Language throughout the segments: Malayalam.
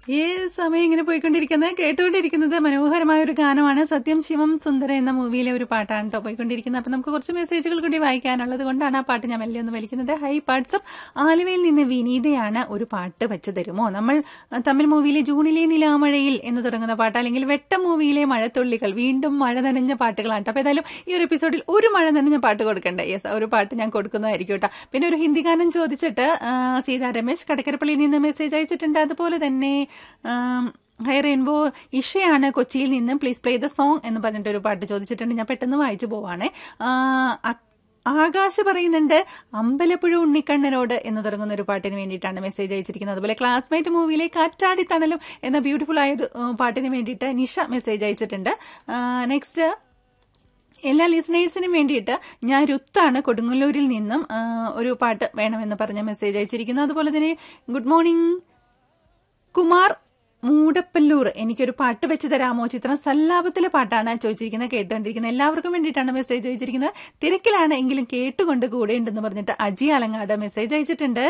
ഈ സമയം ഇങ്ങനെ പോയിക്കൊണ്ടിരിക്കുന്നത് കേട്ടുകൊണ്ടിരിക്കുന്നത് മനോഹരമായ ഒരു ഗാനമാണ് സത്യം ശിവം സുന്ദര എന്ന മൂവിയിലെ ഒരു പാട്ടാണ് കേട്ടോ പോയിക്കൊണ്ടിരിക്കുന്നത് അപ്പം നമുക്ക് കുറച്ച് മെസ്സേജുകൾ കൂടി വായിക്കാനുള്ളത് കൊണ്ടാണ് ആ പാട്ട് ഞാൻ മെല്ലെ ഒന്ന് വലിക്കുന്നത് ഹൈ പാട്സപ്പ് ആലുവയിൽ നിന്ന് വിനീതയാണ് ഒരു പാട്ട് വെച്ച് തരുമോ നമ്മൾ അഹ്, തമിഴ് മൂവിയിലെ ജൂണിലെ നിലാമഴയിൽ എന്ന് തുടങ്ങുന്ന പാട്ട് അല്ലെങ്കിൽ വെട്ടം മൂവിയിലെ മഴത്തുള്ളികൾ വീണ്ടും മഴ നനഞ്ഞ പാട്ടുകളാണ് കേട്ടോ അപ്പോൾ ഏതായാലും ഈ ഒരു എപ്പിസോഡിൽ ഒരു മഴ നനഞ്ഞ പാട്ട് കൊടുക്കണ്ടേ യെസ് ഒരു പാട്ട് ഞാൻ കൊടുക്കുന്നതായിരിക്കും കേട്ടോ പിന്നെ ഒരു ഹിന്ദി ഗാനം ചോദിച്ചിട്ട് ആ, സീതാ രമേശ് കടക്കരപ്പള്ളിയിൽ നിന്ന് മെസ്സേജ് അയച്ചിട്ടുണ്ട് അതുപോലെ തന്നെ ആം, ഹൈ റെയിൻബോ ഇഷയാണ് കൊച്ചിയിൽ നിന്ന് പ്ലീസ് പ്ലേ ദ സോങ് എന്ന് പറഞ്ഞിട്ട് ഒരു പാട്ട് ചോദിച്ചിട്ടുണ്ട് ഞാൻ പെട്ടെന്ന് വായിച്ചു പോവാണേ ആ, അ- ആകാശ് പറയുന്നുണ്ട് അമ്പലപ്പുഴ ഉണ്ണിക്കണ്ണനോട് എന്ന് തുടങ്ങുന്ന ഒരു പാട്ടിന് വേണ്ടിയിട്ടാണ് മെസ്സേജ് അയച്ചിരിക്കുന്നത് അതുപോലെ ക്ലാസ്മേറ്റ് മൂവിയിലെ കാറ്റാടി തണലും എന്ന ബ്യൂട്ടിഫുൾ ആയ ഒരു ഉം, പാട്ടിന് വേണ്ടിയിട്ട് നിഷ മെസ്സേജ് അയച്ചിട്ടുണ്ട് നെക്സ്റ്റ് എല്ലാ ലിസണേഴ്സിനും വേണ്ടിയിട്ട് ഞാൻ രുത്താണ് കൊടുങ്ങല്ലൂരിൽ നിന്നും ആ, ഒരു പാട്ട് വേണമെന്ന് പറഞ്ഞ മെസ്സേജ് അയച്ചിരിക്കുന്നു അതുപോലെ തന്നെ ഗുഡ് മോർണിംഗ് കുമാർ മൂടപ്പല്ലൂർ എനിക്കൊരു പാട്ട് വെച്ച് തരാമോ ചിത്രം സല്ലാപത്തിലെ പാട്ടാണ് ചോദിച്ചിരിക്കുന്നത് കേട്ടുകൊണ്ടിരിക്കുന്നത് എല്ലാവർക്കും വേണ്ടിയിട്ടാണ് മെസ്സേജ് അയച്ചിരിക്കുന്നത് തിരക്കിലാണ് എങ്കിലും കേട്ടുകൊണ്ട് കൂടെയുണ്ടെന്ന് പറഞ്ഞിട്ട് അജി അലങ്ങാട് മെസ്സേജ് അയച്ചിട്ടുണ്ട്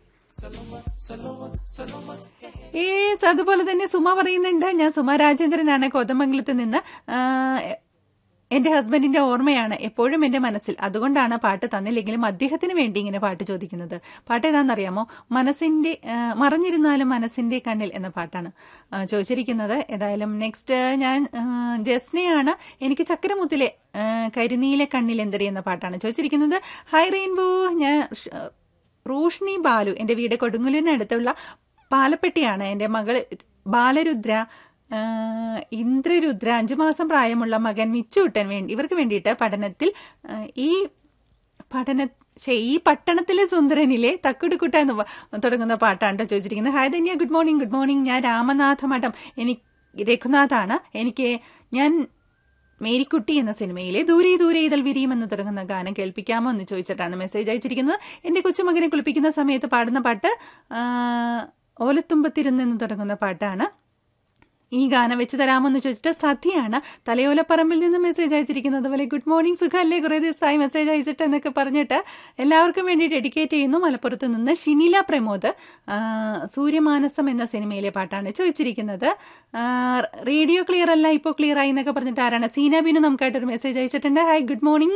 ഏസ് അതുപോലെ തന്നെ സുമ പറയുന്നുണ്ട് ഞാൻ സുമ രാജേന്ദ്രനാണ് കോതമംഗലത്ത് നിന്ന് ആ, എന്റെ ഹസ്ബൻഡിന്റെ ഓർമ്മയാണ് എപ്പോഴും എന്റെ മനസ്സിൽ അതുകൊണ്ടാണ് പാട്ട് തന്നില്ലെങ്കിലും അദ്ദേഹത്തിന് വേണ്ടി ഇങ്ങനെ പാട്ട് ചോദിക്കുന്നത് പാട്ട് ഏതാണെന്നറിയാമോ മനസ്സിന്റെ ആ, മറഞ്ഞിരുന്നാലും മനസ്സിന്റെ കണ്ണിൽ എന്ന പാട്ടാണ് ആ, ചോദിച്ചിരിക്കുന്നത് ഏതായാലും നെക്സ്റ്റ് ഞാൻ ആ, ജസ്നയാണ് എനിക്ക് ചക്കരമുത്തിലെ ആ, കരിനീല കണ്ണിൽ എന്തടി എന്ന പാട്ടാണ് ചോദിച്ചിരിക്കുന്നത് ഹൈ റെയിൻബോ ഞാൻ ഷ്- റോഷ്നി ബാലു എൻ്റെ വീട് കൊടുങ്ങല്ലൂരിനടുത്തുള്ള പാലപ്പെട്ടിയാണ് എൻ്റെ മകൾ ബാലരുദ്ര ആ, ഇന്ദ്രരുദ്ര അഞ്ചു മാസം പ്രായമുള്ള മകൻ മിച്ചൂട്ടൻ വേണ്ടി ഇവർക്ക് വേണ്ടിയിട്ട് പഠനത്തിൽ ആ, ഈ പഠന ശ്ശെ, ഈ പട്ടണത്തിലെ സുന്ദരനിലെ തക്കുടുക്കുട്ട എന്ന് പ- തുടങ്ങുന്ന പാട്ടാണ് ട്ടോ ചോദിച്ചിരിക്കുന്നത് hi Dhanya good morning good morning ഞാൻ രാമനാഥ മഠം എനിക്ക് രഘുനാഥാണ് എനിക്ക് ഞാൻ മേരിക്കുട്ടി എന്ന സിനിമയിലെ ദൂരെ ദൂരെ ഇതൾ വിരിയും എന്ന് തുടങ്ങുന്ന ഗാനം കേൾപ്പിക്കാമോ എന്ന് ചോദിച്ചിട്ടാണ് മെസ്സേജ് അയച്ചിരിക്കുന്നത് എൻ്റെ കൊച്ചുമകനെ കുളിപ്പിക്കുന്ന സമയത്ത് പാടുന്ന പാട്ട് ആ, ഓലത്തുമ്പത്തിരുന്ന് എന്ന് തുടങ്ങുന്ന പാട്ടാണ് ഈ ഗാനം വെച്ച് തരാമോ എന്ന് ചോദിച്ചിട്ട് സദ്യയാണ് തലയോലപ്പറമ്പിൽ നിന്ന് മെസ്സേജ് അയച്ചിരിക്കുന്നത് അതുപോലെ ഗുഡ് മോർണിംഗ് സുഖമല്ലേ കുറേ ദിവസമായി മെസ്സേജ് അയച്ചിട്ട് എന്നൊക്കെ പറഞ്ഞിട്ട് എല്ലാവർക്കും വേണ്ടി ഡെഡിക്കേറ്റ് ചെയ്യുന്നു മലപ്പുറത്ത് നിന്ന് ഷിനില പ്രമോദ് ആ, സൂര്യമാനസം എന്ന സിനിമയിലെ പാട്ടാണ് ചോദിച്ചിരിക്കുന്നത് ആ, റേഡിയോ ക്ലിയർ അല്ല ഇപ്പോൾ ക്ലിയർ ആയി എന്നൊക്കെ പറഞ്ഞിട്ട് ആരാണ് സീന ബിനു നമുക്കായിട്ടൊരു മെസ്സേജ് അയച്ചിട്ടുണ്ട് ഹായ് ഗുഡ് മോർണിംഗ്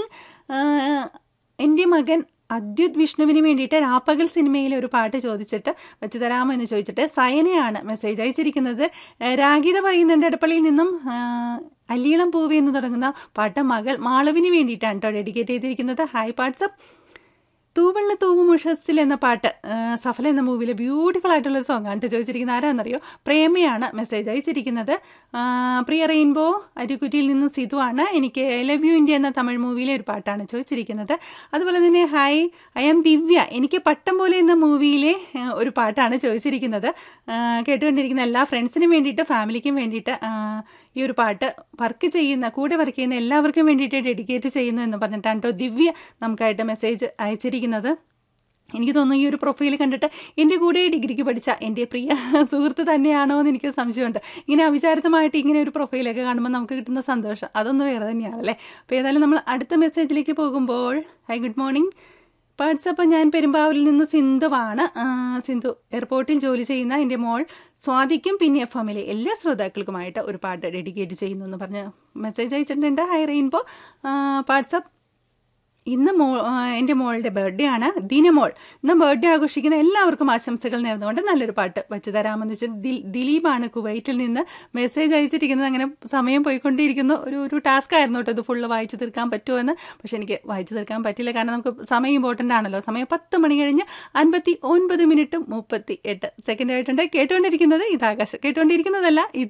എൻ്റെ മകൻ അദ്യുത് വിഷ്ണുവിന് വേണ്ടിയിട്ട് രാപ്പകൽ സിനിമയിലെ ഒരു പാട്ട് ചോദിച്ചിട്ട് വെച്ച് തരാമോ എന്ന് ചോദിച്ചിട്ട് സയനയാണ് മെസ്സേജ് അയച്ചിരിക്കുന്നത് ഏഹ് രാഗീത പറയുന്നുണ്ട് എടപ്പള്ളിയിൽ നിന്നും ആഹ്, അല്ലീളം പൂവി എന്ന് തുടങ്ങുന്ന പാട്ട് മകൾ മാളവിന് വേണ്ടിയിട്ടാണ് കേട്ടോ ഡെഡിക്കേറ്റ് ചെയ്തിരിക്കുന്നത് ഹായ് പാട്സപ്പ് തൂവെള്ള തൂവും ഉഷസ്സിൽ എന്ന പാട്ട് ആ, സഫല എന്ന മൂവിയിലെ ബ്യൂട്ടിഫുൾ ആയിട്ടുള്ള ഒരു സോങ് ആണ് ട്ടോ ചോദിച്ചിരിക്കുന്നത് ആരാന്നറിയോ പ്രേമയാണ് മെസ്സേജ് അയച്ചിരിക്കുന്നത് ആ, പ്രിയ റെയിൻബോ അരുക്കുറ്റിയിൽ നിന്ന് സിധു ആണ് എനിക്ക് ഐ ലവ് യു ഇന്ത്യ എന്ന തമിഴ് മൂവിയിലെ ഒരു പാട്ടാണ് ചോദിച്ചിരിക്കുന്നത് അതുപോലെ തന്നെ ഹായ് ഐ ആം ദിവ്യ എനിക്ക് പട്ടം പോലെ എന്ന മൂവിയിലെ ആ, ഒരു പാട്ടാണ് ചോദിച്ചിരിക്കുന്നത് ആ, കേട്ടുകൊണ്ടിരിക്കുന്ന എല്ലാ ഫ്രണ്ട്സിനും വേണ്ടിയിട്ട് ഫാമിലിക്കും വേണ്ടിയിട്ട് ആ, ഈ ഒരു പാട്ട് വർക്ക് ചെയ്യുന്ന കൂടെ വർക്ക് ചെയ്യുന്ന എല്ലാവർക്കും വേണ്ടിയിട്ട് ഡെഡിക്കേറ്റ് ചെയ്യുന്നു എന്ന് പറഞ്ഞിട്ടാണ് കേട്ടോ ദിവ്യ നമുക്കായിട്ട് മെസ്സേജ് അയച്ചിരിക്കുന്നത് എനിക്ക് തോന്നുന്നു ഈ ഒരു പ്രൊഫൈൽ കണ്ടിട്ട് എൻ്റെ കൂടെ ഡിഗ്രിക്ക് പഠിച്ച എൻ്റെ പ്രിയ സുഹൃത്ത് തന്നെയാണോ എന്ന് എനിക്ക് സംശയമുണ്ട് ഇങ്ങനെ അവിചാരിതമായിട്ട് ഇങ്ങനെ ഒരു പ്രൊഫൈലൊക്കെ കാണുമ്പോൾ നമുക്ക് കിട്ടുന്ന സന്തോഷം അതൊന്ന് വേറെ തന്നെയാണല്ലേ അപ്പോൾ ഏതായാലും നമ്മൾ അടുത്ത മെസ്സേജിലേക്ക് പോകുമ്പോൾ ഹൈ ഗുഡ് മോർണിംഗ് വാട്സപ്പ് ഞാൻ പെരുമ്പാവൂരിൽ നിന്ന് സിന്ധുവാണ് ആ, സിന്ധു എയർപോർട്ടിൽ ജോലി ചെയ്യുന്ന എൻ്റെ മോൾ സ്വാതിക്കും പിന്നെ എഫ് എമ്മിലെ എല്ലാ ശ്രോതാക്കൾക്കുമായിട്ട് ഒരു പാട്ട് ഡെഡിക്കേറ്റ് ചെയ്യുന്നു എന്ന് പറഞ്ഞ് മെസ്സേജ് അയച്ചിട്ടുണ്ട് ഹൈ റെയിൻബോ വാട്സപ്പ് ഇന്ന് മോ ആ, എൻ്റെ മോളുടെ ബർത്ത്ഡേ ആണ് ദിനമോൾ ഇന്ന് ബർത്ത്ഡേ ആഘോഷിക്കുന്ന എല്ലാവർക്കും ആശംസകൾ നേർന്നുകൊണ്ട് നല്ലൊരു പാട്ട് വെച്ച് തരാമെന്ന് വെച്ചാൽ ദിൽ ദിലീപാണ് കുവൈറ്റിൽ നിന്ന് മെസ്സേജ് അയച്ചിരിക്കുന്നത് അങ്ങനെ സമയം പോയിക്കൊണ്ടിരിക്കുന്നു ഒരു ഒരു ടാസ്ക് ആയിരുന്നു കേട്ടോ ഇത് ഫുള്ള് വായിച്ചു തീർക്കാൻ പറ്റുമെന്ന് പക്ഷെ എനിക്ക് വായിച്ചു തീർക്കാൻ പറ്റില്ല കാരണം നമുക്ക് സമയം ഇമ്പോർട്ടൻ്റ് ആണല്ലോ സമയം പത്ത് മണി കഴിഞ്ഞ് അൻപത്തി ഒൻപത് മിനിറ്റും മുപ്പത്തി എട്ട് സെക്കൻഡ് ആയിട്ടുണ്ട് കേട്ടുകൊണ്ടിരിക്കുന്നത് ഇത് ആകാശം കേട്ടുകൊണ്ടിരിക്കുന്നതല്ല ഇത്